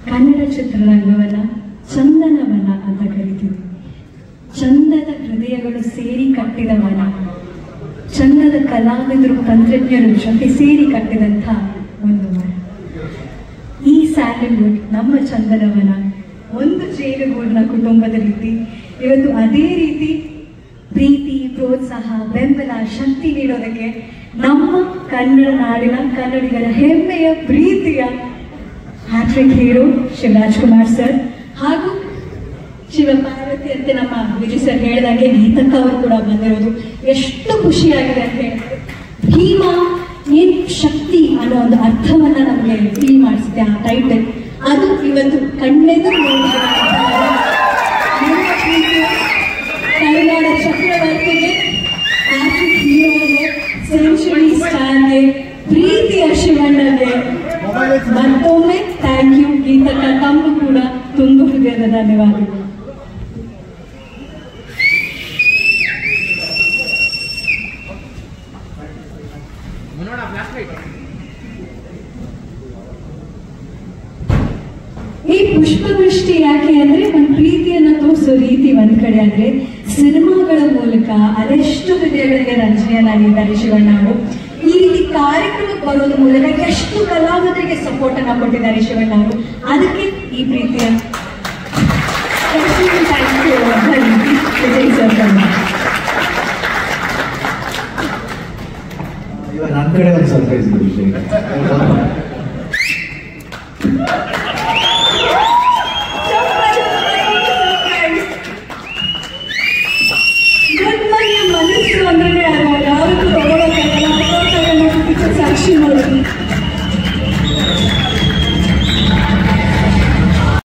ಕನ್ನಡ ಚಿತ್ರರಂಗವನ್ನ ಚಂದನವನ ಅಂತ ಕರಿತೀವಿ ಚಂದದ ಹೃದಯಗಳು ಸೇರಿ ಕಟ್ಟಿದ ವನ ಚಂದದ ಕಲಾವಿದರು ತಂತ್ರಜ್ಞರು ಜೊತೆ ಸೇರಿ ಕಟ್ಟಿದಂಥ ಒಂದು ಮರ ಈ ಸ್ಯಾಂಡಲ್ವುಡ್ ನಮ್ಮ ಚಂದನವನ ಒಂದು ಜೇನುಗೂಡಿನ ಕುಟುಂಬದ ರೀತಿ ಇವತ್ತು ಅದೇ ರೀತಿ ಪ್ರೀತಿ ಪ್ರೋತ್ಸಾಹ ಬೆಂಬಲ ಶಕ್ತಿ ನೀಡೋದಕ್ಕೆ ನಮ್ಮ ಕನ್ನಡ ನಾಡಿನ ಕನ್ನಡಿಗರ ಹೆಮ್ಮೆಯ ಪ್ರೀತಿಯ hattrick hero Shivaraj Kumar sir ಹಾಗೂ ಶಿವಪಾರ್ವತಿ ಅಂತ ನಮ್ಮ ವಿಜಯ್ ಸರ್ ಹೇಳಿದಾಗೆ ಗೀತಕ್ಕ ಅವರು ಕೂಡ ಬಂದಿರೋದು ಎಷ್ಟು ಖುಷಿಯಾಗಿದೆ ಅಂತ ಹೇಳಿದ್ರೆ ಭೀಮ ಏನ್ ಶಕ್ತಿ ಅನ್ನೋ ಒಂದು ಅರ್ಥವನ್ನ ನಮಗೆ ಫೀಲ್ ಮಾಡಿಸುತ್ತೆ ಆ ಟೈಟಲ್ ಅದು ಇವತ್ತು ಕಣ್ಣೆದುರು ನೋಡಿದ ನಮ್ಮ ಪ್ರೀತಿಯ ಕರುನಾಡ ಚಕ್ರವರ್ತಿಗೆ ಆರ್ಥಿಕ್ ಹೀರೋಗೆ ಸೆಂಚುರಿ ಸ್ಟಾರ್ಗೆ ಪ್ರೀತಿಯ ಶಿವಣ್ಣಗೆ ಮತ್ತೊಮ್ಮೆ ಥ್ಯಾಂಕ್ ಯು ಗೀತಕ್ಕ ತಮ್ಮ ಕೂಡ ತುಂಬ ಹೃದಯದ ಧನ್ಯವಾದಗಳು ಈ ಪುಷ್ಪವೃಷ್ಟಿ ಯಾಕೆ ಅಂದ್ರೆ ಒಂದು ಪ್ರೀತಿಯನ್ನ ತೋರಿಸೋ ರೀತಿ ಒಂದ್ ಕಡೆ ಆದ್ರೆ ಸಿನಿಮಾಗಳ ಮೂಲಕ ಅದೆಷ್ಟು ಹೃದಯಗಳಿಗೆ ರಂಜನೆಯನ್ನ ನೀಡಿದ್ದಾರೆ ಶಿವಣ್ಣ ಅವರು ಈ ರೀತಿ ಕಾರ್ಯಕ್ರಮಕ್ಕೆ ಬರೋದ್ರ ಮೂಲಕ ಎಷ್ಟು ಕಲಾವಿದರಿಗೆ ಸಪೋರ್ಟ್ ಅನ್ನ ಕೊಟ್ಟಿದ್ದಾರೆ ಶಿವಣ್ಣ ಅವರು ಅದಕ್ಕೆ ಈ ಪ್ರೀತಿಯ ಥ್ಯಾಂಕ್ ಯು ವಿಜಯ್ ಸರ್ ಇವಾಗ ನನ್ನ ಕಡೆ ಒಂದು ಸರ್ಪ್ರೈಸ್ ಇದೆ ವಿಷಯ